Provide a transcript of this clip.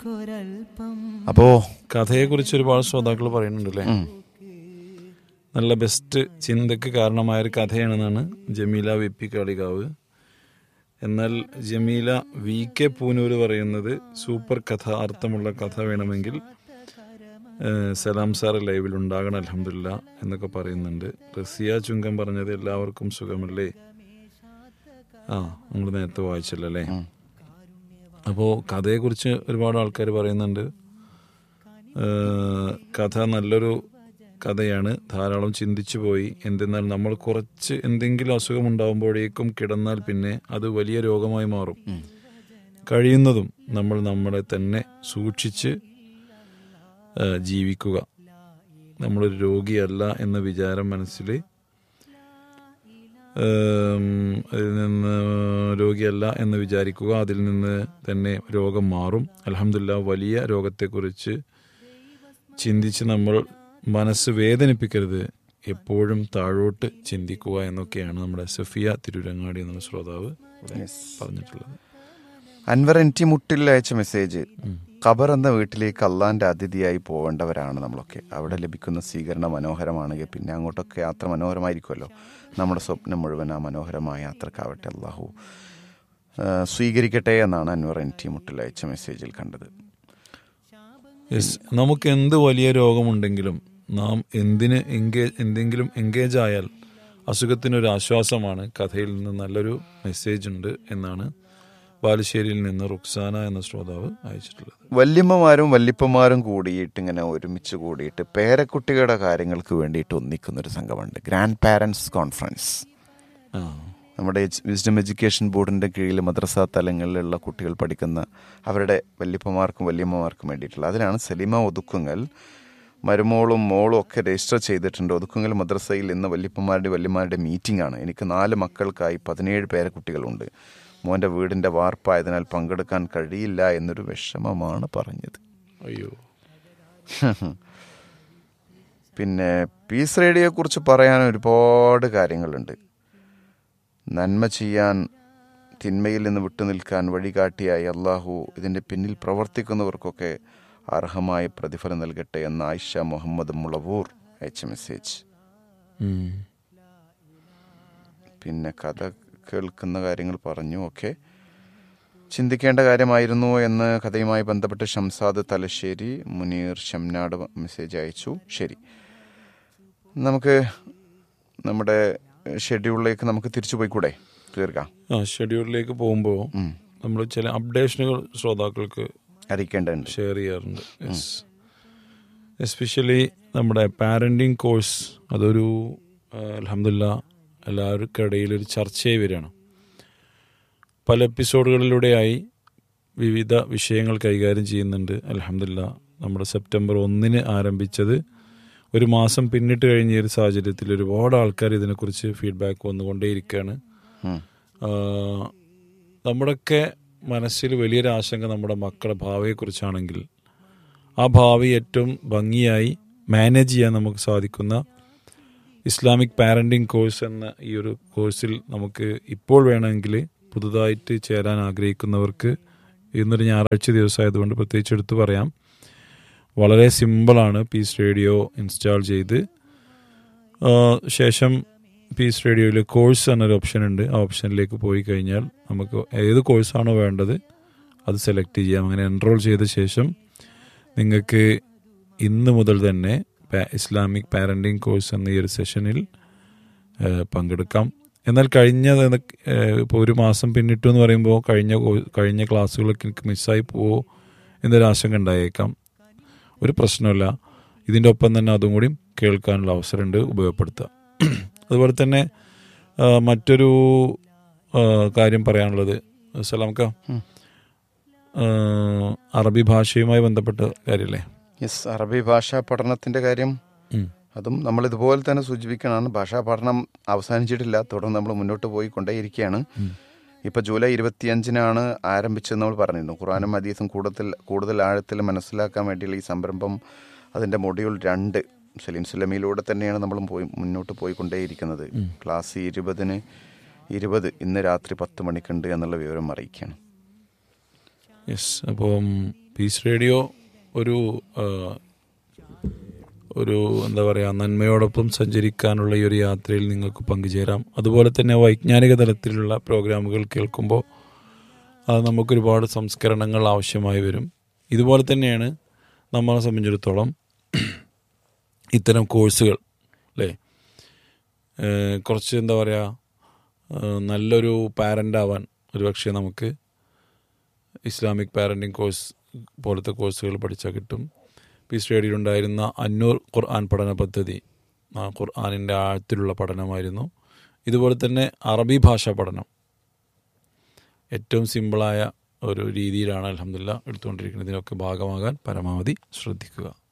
അപ്പോ കഥയെക്കുറിച്ച് ഒരുപാട് ശ്രോതാക്കൾ പറയുന്നുണ്ട് അല്ലേ ഉം, നല്ല ബെസ്റ്റ് ചിന്തക്ക് കാരണമായ ഒരു കഥയാണെന്നാണ് ജമീല വി പി കാളികാവ് എന്നാൽ ജമീല വി കെ പൂനൂര് പറയുന്നത് സൂപ്പർ കഥ അർത്ഥമുള്ള കഥ വേണമെങ്കിൽ ഏഹ്, സലാം സാർ ലൈവിൽ ഉണ്ടാകണം അലഹമില്ല എന്നൊക്കെ പറയുന്നുണ്ട് റസിയ ചുങ്കം പറഞ്ഞത് എല്ലാവർക്കും സുഖമല്ലേ ആ നമ്മൾ നേരത്തെ വായിച്ചല്ലോ അല്ലേ ഉം. അപ്പോൾ കഥയെക്കുറിച്ച് ഒരുപാട് ആൾക്കാർ പറയുന്നുണ്ട് ഏഹ് കഥ നല്ലൊരു കഥയാണ് ധാരാളം ചിന്തിച്ചു പോയി എന്തെന്നാൽ നമ്മൾ കുറച്ച് എന്തെങ്കിലും അസുഖം ഉണ്ടാകുമ്പോഴേക്കും കിടന്നാൽ പിന്നെ അത് വലിയ രോഗമായി മാറും കഴിയുന്നതും നമ്മൾ നമ്മളെ തന്നെ സൂക്ഷിച്ച് ഏഹ് ജീവിക്കുക നമ്മളൊരു രോഗിയല്ല എന്ന വിചാരം മനസ്സിൽ ഏം, അതിൽ നിന്ന് രോഗിയല്ല എന്ന് വിചാരിക്കുക അതിൽ നിന്ന് തന്നെ രോഗം മാറും അലഹമില്ല വലിയ രോഗത്തെക്കുറിച്ച് ചിന്തിച്ച് നമ്മൾ മനസ്സ് വേദനിപ്പിക്കരുത് എപ്പോഴും താഴോട്ട് ചിന്തിക്കുക എന്നൊക്കെയാണ് നമ്മുടെ സഫിയ തിരുരങ്ങാടി എന്നുള്ള ശ്രോതാവ് ഇവിടെ Yes. പറഞ്ഞിട്ടുള്ളത് അൻവർ എൻ ടി മുട്ടിൽ അയച്ച മെസ്സേജ് ഉം. ഖബർ എന്ന വീട്ടിലേക്ക് അള്ളാന്റെ അതിഥിയായി പോവേണ്ടവരാണ് നമ്മളൊക്കെ അവിടെ ലഭിക്കുന്ന സ്വീകരണം മനോഹരമാണെങ്കിൽ പിന്നെ അങ്ങോട്ടൊക്കെ യാത്ര മനോഹരമായിരിക്കുമല്ലോ നമ്മുടെ സ്വപ്നം മുഴുവൻ ആ മനോഹരമായ യാത്രക്കാവട്ടെ അള്ളാഹു ആ, സ്വീകരിക്കട്ടെ എന്നാണ് അൻവർ എൻ ടി മുട്ടിൽ അയച്ച മെസ്സേജിൽ കണ്ടത് യെസ് നമുക്ക് എന്ത് വലിയ രോഗമുണ്ടെങ്കിലും നാം എന്തിന് എൻഗേജ് എന്തെങ്കിലും എൻഗേജ് ആയാൽ അസുഖത്തിനൊരു ആശ്വാസമാണ് കഥയിൽ നിന്ന് നല്ലൊരു മെസ്സേജ് ഉണ്ട് എന്നാണ് ബാലുശ്ശേരിയിൽ നിന്ന് റുക്സാന എന്ന ശ്രോതാവ് അയച്ചിട്ടുള്ളത് വല്യമ്മമാരും വല്യപ്പന്മാരും കൂടിയിട്ട് ഇങ്ങനെ ഒരുമിച്ച് കൂടിയിട്ട് പേരക്കുട്ടികളുടെ കാര്യങ്ങൾക്ക് വേണ്ടിയിട്ട് ഒന്നിക്കുന്ന ഒരു സംഘമുണ്ട് ഗ്രാൻഡ് പാരൻസ് കോൺഫറൻസ് ആ നമ്മുടെ വിസ്ഡം എഡ്യൂക്കേഷൻ ബോർഡിൻ്റെ കീഴിൽ മദ്രസ തലങ്ങളിലുള്ള കുട്ടികൾ പഠിക്കുന്ന അവരുടെ വല്യപ്പമാർക്കും വല്യമ്മമാർക്കും വേണ്ടിയിട്ടുള്ള അതിലാണ് സലിമ ഒതുക്കുങ്ങൽ മരുമോളും മോളും ഒക്കെ രജിസ്റ്റർ ചെയ്തിട്ടുണ്ട് ഒതുക്കുങ്ങൽ മദ്രസയിൽ ഇന്ന് വല്യപ്പന്മാരുടെ വല്യമാരുടെ മീറ്റിംഗ് ആണ് എനിക്ക് നാല് മക്കൾക്കായി പതിനേഴ് പേരെ കുട്ടികളുണ്ട് മോൻ്റെ വീടിൻ്റെ വാർപ്പായതിനാൽ പങ്കെടുക്കാൻ കഴിയില്ല എന്നൊരു വിഷമമാണ് പറഞ്ഞത് അയ്യോ പിന്നെ പീസ് റേഡിയോയെ കുറിച്ച് പറയാൻ ഒരുപാട് കാര്യങ്ങളുണ്ട് നന്മ ചെയ്യാൻ തിന്മയിൽ നിന്ന് വിട്ടുനിൽക്കാൻ വഴികാട്ടിയായി അള്ളാഹു ഇതിൻ്റെ പിന്നിൽ പ്രവർത്തിക്കുന്നവർക്കൊക്കെ അർഹമായ പ്രതിഫലം നൽകട്ടെ എന്ന് ആയിഷ മുഹമ്മദ് മുളവൂർ അയച്ച മെസ്സേജ് ഉം. പിന്നെ കഥ കേൾക്കുന്ന കാര്യങ്ങൾ പറഞ്ഞു ഒക്കെ ചിന്തിക്കേണ്ട കാര്യമായിരുന്നു എന്ന് കഥയുമായി ബന്ധപ്പെട്ട് ഷംസാദ് തലശ്ശേരി മുനീർ ഷംനാട് മെസ്സേജ് അയച്ചു ശരി നമുക്ക് നമ്മുടെ ഷെഡ്യൂളിലേക്ക് നമുക്ക് തിരിച്ചു പോയിക്കൂടെ തീർക്കാം ആ ഷെഡ്യൂളിലേക്ക് പോകുമ്പോൾ ഉം. നമ്മൾ ചില അപ്ഡേഷനുകൾ ശ്രോതാക്കൾക്ക് അറിയിക്കേണ്ടതുണ്ട് ഷെയർ ചെയ്യാറുണ്ട് യെസ് എസ്പെഷ്യലി നമ്മുടെ പാരൻറ്റിങ് കോഴ്സ് അതൊരു അലഹമില്ല എല്ലാവർക്കിടയിൽ ഒരു ചർച്ചയായി വരികയാണ് പല എപ്പിസോഡുകളിലൂടെയായി വിവിധ വിഷയങ്ങൾ കൈകാര്യം ചെയ്യുന്നുണ്ട് അലഹമില്ല നമ്മുടെ സെപ്റ്റംബർ ഒന്നിന് ആരംഭിച്ചത് ഒരു മാസം പിന്നിട്ട് കഴിഞ്ഞ ഈ ഒരു സാഹചര്യത്തിൽ ഒരുപാട് ആൾക്കാർ ഇതിനെക്കുറിച്ച് ഫീഡ്ബാക്ക് വന്നുകൊണ്ടേയിരിക്കുകയാണ് ഉം. ആഹ് നമ്മുടെയൊക്കെ മനസ്സിൽ വലിയൊരു ആശങ്ക നമ്മുടെ മക്കളുടെ ഭാവിയെക്കുറിച്ചാണെങ്കിൽ ആ ഭാവി ഏറ്റവും ഭംഗിയായി മാനേജ് ചെയ്യാൻ നമുക്ക് സാധിക്കുന്ന ഇസ്ലാമിക് പാരൻറ്റിങ് കോഴ്സ് എന്ന ഈ ഒരു കോഴ്സിൽ നമുക്ക് ഇപ്പോൾ വേണമെങ്കിൽ പുതുതായിട്ട് ചേരാൻ ആഗ്രഹിക്കുന്നവർക്ക് ഇന്നൊരു ഞായറാഴ്ച ദിവസമായതുകൊണ്ട് പ്രത്യേകിച്ച് എടുത്തു പറയാം വളരെ സിമ്പിളാണ് പീസ് റേഡിയോ ഇൻസ്റ്റാൾ ചെയ്ത് ആ, ശേഷം പീസ് റേഡിയോയിൽ കോഴ്സ് എന്നൊരു ഓപ്ഷൻ ഉണ്ട് ആ ഓപ്ഷനിലേക്ക് പോയി കഴിഞ്ഞാൽ നമുക്ക് ഏത് കോഴ്സാണോ വേണ്ടത് അത് സെലക്ട് ചെയ്യാം അങ്ങനെ എൻറോൾ ചെയ്ത ശേഷം നിങ്ങൾക്ക് ഇന്ന് മുതൽ തന്നെ പാ- ഇസ്ലാമിക് പാരൻറ്റിങ് കോഴ്സ് എന്ന ഈ ഒരു സെഷനിൽ ആ, പങ്കെടുക്കാം എന്നാൽ കഴിഞ്ഞ ഇപ്പോൾ ഒരു മാസം പിന്നിട്ടു എന്ന് പറയുമ്പോൾ കഴിഞ്ഞ കോ- കഴിഞ്ഞ ക്ലാസ്സുകളൊക്കെ എനിക്ക് മിസ്സായി പോവോ എന്നൊരു ആശങ്ക ഉണ്ടായേക്കാം ഒരു പ്രശ്നമില്ല ഇതിൻ്റെ ഒപ്പം തന്നെ അതും കൂടി കേൾക്കാനുള്ള അവസരമുണ്ട് ഉപയോഗപ്പെടുത്തുക അതുപോലെ തന്നെ ആ, മറ്റൊരു ആ, കാര്യം പറയാനുള്ളത് സലാംക്ക ഉം. ആ, അറബി ഭാഷയുമായി ബന്ധപ്പെട്ട കാര്യമല്ലേ യെസ് അറബി ഭാഷാ പഠനത്തിന്റെ കാര്യം ഉം. അതും നമ്മൾ ഇതുപോലെ തന്നെ സൂചിപ്പിക്കണം ഭാഷാ പഠനം അവസാനിച്ചിട്ടില്ല തുടർന്ന് നമ്മൾ മുന്നോട്ട് പോയി കൊണ്ടേയിരിക്കുകയാണ് ഉം. ഇപ്പൊ ജൂലൈ ഇരുപത്തിയഞ്ചിനാണ് ആരംഭിച്ചത് നമ്മൾ പറഞ്ഞിരുന്നു ഖുറാനും ഹദീസും കൂടുതൽ കൂടുതൽ ആഴത്തിൽ മനസ്സിലാക്കാൻ വേണ്ടിയുള്ള ഈ സംരംഭം അതിന്റെ മൊഡ്യൂൾ രണ്ട് സലീം സുലമിയിലൂടെ തന്നെയാണ് നമ്മൾ പോയി മുന്നോട്ട് പോയിക്കൊണ്ടേയിരിക്കുന്നത് ക്ലാസ് ഇരുപതിന് ഇരുപത് ഇന്ന് രാത്രി പത്ത് മണിക്കുണ്ട് എന്നുള്ള വിവരം അറിയിക്കുകയാണ് യെസ് അപ്പം പീസ് റേഡിയോ ഒരു ആ, ഒരു എന്താ പറയുക നന്മയോടൊപ്പം സഞ്ചരിക്കാനുള്ള ഈ ഒരു യാത്രയിൽ നിങ്ങൾക്ക് പങ്കുചേരാം അതുപോലെ തന്നെ വൈജ്ഞാനിക തലത്തിലുള്ള പ്രോഗ്രാമുകൾ കേൾക്കുമ്പോൾ അത് നമുക്കൊരുപാട് സംസ്കരണങ്ങൾ ആവശ്യമായി വരും ഇതുപോലെ തന്നെയാണ് നമ്മളെ സംബന്ധിച്ചിടത്തോളം ഇത്തരം കോഴ്സുകൾ അല്ലേ ഏഹ് കുറച്ച് എന്താ പറയുക ഏഹ് നല്ലൊരു പാരൻ്റ് ആവാൻ ഒരുപക്ഷെ നമുക്ക് ഇസ്ലാമിക് പാരൻറ്റിങ് കോഴ്സ് പോലത്തെ കോഴ്സുകൾ പഠിച്ചാൽ കിട്ടും പി സ്റ്റേഡിയിലുണ്ടായിരുന്ന അന്നൂർ ഖുർആൻ പഠന പദ്ധതി ആ ഖുർആാനിൻ്റെ ആഴത്തിലുള്ള പഠനമായിരുന്നു ഇതുപോലെ തന്നെ അറബി ഭാഷാ പഠനം ഏറ്റവും സിമ്പിളായ ഒരു രീതിയിലാണ് അലഹമില്ല എടുത്തുകൊണ്ടിരിക്കുന്നത് ഇതിനൊക്കെ ഭാഗമാകാൻ പരമാവധി ശ്രദ്ധിക്കുക